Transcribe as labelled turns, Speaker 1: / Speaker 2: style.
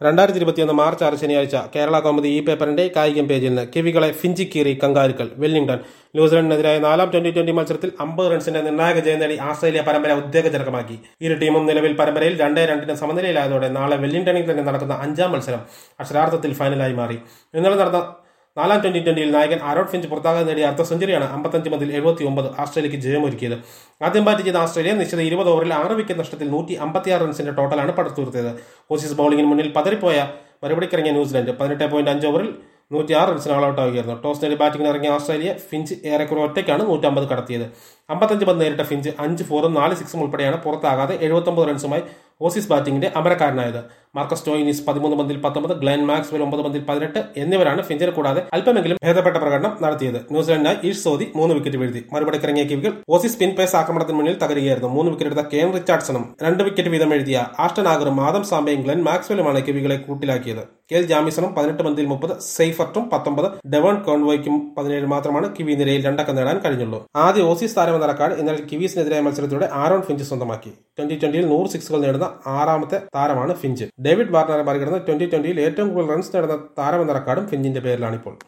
Speaker 1: രണ്ടായിരത്തി ഇരുപത്തിയൊന്ന് മാർച്ച് ആറ് ശനിയാഴ്ച കേരള കൗമുദി ഈ പേപ്പറിന്റെ കായികം പേജിൽ നിന്ന് കിവികളെ ഫിഞ്ചിക്കീറി കങ്കാരുക്കൾ വെല്ലിംഗ്ടൺ ന്യൂസിലൻഡിനെതിരായ നാലാം ട്വന്റി ട്വന്റി മത്സരത്തിൽ അമ്പത് റൺസിന്റെ നിർണായക ജയം നേടി ആസ്ട്രേലിയ പരമ്പര ഉദ്വേഗജനകമാക്കി ഇരു ടീമും നിലവിൽ പരമ്പരയിൽ രണ്ടേ രണ്ടിന് സമനിലയിലായതോടെ നാളെ വെല്ലിംഗ്ടണിൽ തന്നെ നടക്കുന്ന അഞ്ചാം മത്സരം അക്ഷരാർത്ഥത്തിൽ ഫൈനലായി മാറി ഇന്നലെ നടന്ന നാലാം ട്വന്റി ട്വന്റിയിൽ നായകൻ ആരോൺ ഫിഞ്ച് പുറത്താകാതെ നേടിയ അർദ്ധ സെഞ്ചുറിയാണ് അമ്പത്തഞ്ച് മതിൽ എഴുപത്തി ഒമ്പത് ആസ്ട്രേലിയക്ക് ജയമൊരുക്കിയത് ആദ്യം ബാറ്റ് ചെയ്ത ആസ്ട്രേലിയ നിശ്ചിത ഇരുപത് ഓവറിൽ ആറ് വിക്കറ്റ് നഷ്ടത്തിൽ നൂറ്റി അമ്പത്തിയാറ് റൺസിന്റെ ടോട്ടലാണ് പടുത്തുയർത്തിയത് ഓസീസ് ബൌളിംഗിന് മുന്നിൽ പതറിപ്പോയ മറുപടിക്കിറങ്ങിയ ന്യൂസിലൻഡ് പതിനെട്ട് പോയിന്റ് അഞ്ച് ഓവറിൽ നൂറ്റി ആറ് റൺസിന് ഓൾ ഔട്ട് ആവുകയായിരുന്നു ടോസ് നേടി ബാറ്റിംഗിന് ഇറങ്ങിയ ഓസ്ട്രേലിയ ഫിഞ്ച് ഏറെക്കുറെ ഒറ്റയ്ക്കാണ് നൂറ്റമ്പത് കടത്തിയത് അമ്പത്തഞ്ച് പന്ത് നേരിട്ട ഫിഞ്ച് അഞ്ച് ഫോറും നാല് സിക്സും ഉൾപ്പെടെയാണ് പുറത്താകാതെ എഴുപത്തൊമ്പത് റൺസുമായി ഓസീസ് ബാറ്റിംഗിന്റെ അമരക്കാരനായത് മാർക്കസ് ടോയിനിസ് പതിമൂന്ന് പന്തിൽ പത്തൊമ്പത് ഗ്ലെൻ മാക്സ്വെൽ ഒമ്പത് പന്തിൽ പതിനെട്ട് എന്നിവരാണ് ഫിഞ്ചിനെ കൂടാതെ അല്പമെങ്കിലും ഭേദപ്പെട്ട പ്രകടനം നടത്തിയത് ന്യൂസിലൻഡിനായി ഈഷ് സോദി മൂന്ന് വിക്കറ്റ് വീഴ്ത്തി മറുപടിക്കിറങ്ങിയ കിവികൾ ഓസീസ് സ്പിൻ പേസ് ആക്രമണത്തിന് മുന്നിൽ തകരുകയായിരുന്നു മൂന്ന് വിക്കറ്റ് എടുത്ത കെൻ റിച്ചാർഡ്സണും രണ്ട് വിക്കറ്റ് വീതം എഴുതിയ ആഷ്ടൻ ആഗറും ആദം സാമ്പയും ഗ്ലെൻ മാക്സ്വെലുമാണ് കിവികളെ കൂട്ടിലാക്കിയത് കെൽ ജാമിസണും പതിനെട്ട് പന്തിൽ മുപ്പത് സെയ്ഫർട്ടും പത്തൊമ്പത് ഡെവൺ കോൺവോയ്ക്കും പതിനേഴ് മാത്രമാണ് കിവി നിരയിൽ രണ്ടക്കം നേടാൻ കഴിഞ്ഞുള്ളൂ ആദ്യ ഓസീസ് താരമെന്ന റെക്കോർഡ് ഇന്നലെ കിവീസിനെതിരായ മത്സരത്തിലൂടെ ആരോൺ ഫിഞ്ച് സ്വന്തമാക്കി ട്വന്റി ട്വന്റിയിൽ നൂറ് സിക്സുകൾ നേടുന്ന ആറാമത്തെ താരമാണ് ഫിഞ്ച് ഡേവിഡ് വാർണറെ മറികടന്ന് ട്വന്റി ട്വന്റിയിൽ ഏറ്റവും കൂടുതൽ റൺസ് നേടുന്ന താരമെന്ന റെക്കോർഡും ഫിഞ്ചിന്റെ പേരിലാണിപ്പോൾ